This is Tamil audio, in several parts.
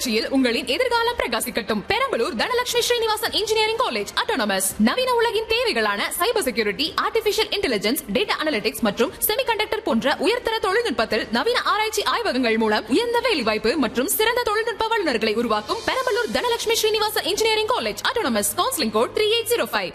புரட்சியில் உங்களின் எதிர்காலம் பிரகாசிக்கட்டும் Perambalur Dhanalakshmi Srinivasan engineering college autonomous நவீன உலகின் தேவைகளான cyber security artificial intelligence data analytics மற்றும் செமிகண்டக்டர் போன்ற உயர்தர தொழில்நுட்பத்தில் நவீன ஆராய்ச்சி ஆய்வகங்கள் மூலம் உயர்ந்த வேலைவாய்ப்பு மற்றும் சிறந்த தொழில்நுட்ப வல்லுநர்களை உருவாக்கும் Perambalur Dhanalakshmi Srinivasan engineering college autonomous counselling code three eight zero five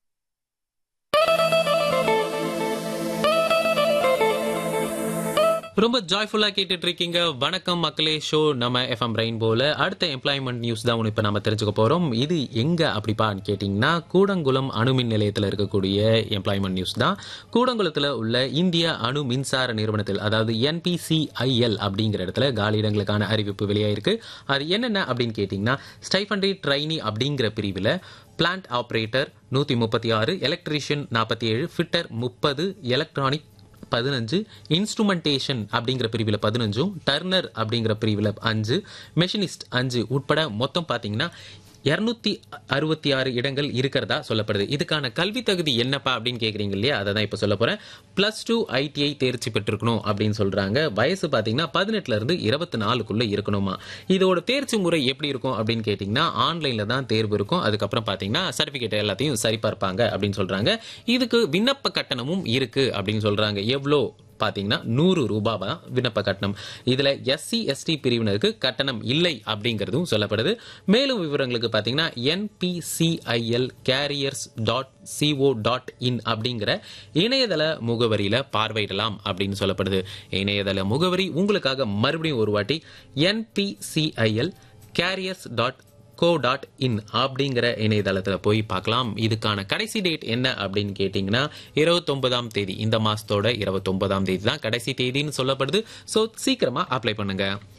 ரொம்ப ஜாய்ஃபுல்லா கேட்டுட்டு இருக்கீங்க வணக்கம் மக்களே ஷோ நம்ம எஃப்எம் ரெயின்போல அடுத்த எம்ப்ளாய்மெண்ட் நியூஸ் தான் ஒன்று இப்போ நம்ம தெரிஞ்சுக்க போறோம் இது எங்க அப்படிப்பான்னு கேட்டிங்கன்னா கூடங்குளம் அணுமின் நிலையத்தில் இருக்கக்கூடிய எம்ப்ளாய்மெண்ட் நியூஸ் தான் கூடங்குளத்தில் உள்ள இந்திய அணு மின்சார நிறுவனத்தில் அதாவது என்பிசிஐஎல் அப்படிங்கிற இடத்துல காலியிடங்களுக்கான அறிவிப்பு வெளியாயிருக்கு அது என்னென்ன அப்படின்னு கேட்டிங்கன்னா ஸ்டைஃபண்டரி ட்ரைனி அப்படிங்கிற பிரிவில் பிளான்ட் ஆப்ரேட்டர் நூற்றி முப்பத்தி ஆறு எலக்ட்ரீஷியன் நாற்பத்தி ஏழு ஃபிட்டர் முப்பது எலக்ட்ரானிக் பதினஞ்சு இன்ஸ்ட்ருமெண்டேஷன் அப்படிங்கிற பிரிவில் பதினஞ்சும் டர்னர் அப்படிங்கிற பிரிவில் அஞ்சு மெஷினிஸ்ட் அஞ்சு உட்பட மொத்தம் பார்த்தீங்கன்னா இரநூத்தி அறுபத்தி ஆறு இடங்கள் இருக்கிறதா சொல்லப்படுது இதுக்கான கல்வி தகுதி என்னப்பா அப்படின்னு கேட்குறீங்க இல்லையா அதை தான் இப்போ சொல்ல போகிறேன் ப்ளஸ் டூ ஐடிஐ தேர்ச்சி பெற்றிருக்கணும் அப்படின்னு சொல்கிறாங்க வயசு பார்த்தீங்கன்னா பதினெட்டுல இருந்து இருபத்தி நாலுக்குள்ளே இருக்கணுமா இதோட தேர்ச்சி முறை எப்படி இருக்கும் அப்படின்னு கேட்டிங்கன்னா ஆன்லைனில் தான் தேர்வு இருக்கும் அதுக்கப்புறம் பார்த்தீங்கன்னா சர்டிஃபிகேட் எல்லாத்தையும் சரிபார்ப்பாங்க அப்படின்னு சொல்கிறாங்க இதுக்கு விண்ணப்ப கட்டணமும் இருக்குது அப்படின்னு சொல்கிறாங்க எவ்வளோ பார்த்தீங்கன்னா நூறு ரூபாய் தான் விண்ணப்ப கட்டணம் இதில் எஸ்சி எஸ்டி பிரிவினருக்கு கட்டணம் இல்லை அப்படிங்கிறதும் சொல்லப்படுது மேலும் விவரங்களுக்கு பார்த்தீங்கன்னா NPCIL careers dot CO dot in அப்படிங்கிற இணையதள முகவரியில் பார்வையிடலாம் அப்படின்னு சொல்லப்படுது இணையதள முகவரி உங்களுக்காக மறுபடியும் ஒரு வாட்டி NPCIL careers dot co dot in அப்படிங்கிற இணையதளத்தில் போய் பார்க்கலாம் இதுக்கான கடைசி டேட் என்ன அப்படின்னு கேட்டிங்கன்னா இருபத்தொன்பதாம் தேதி இந்த மாதத்தோட இருபத்தொன்பதாம் தேதி தான் கடைசி தேதின்னு சொல்லப்படுது ஸோ சீக்கிரமாக அப்ளை பண்ணுங்க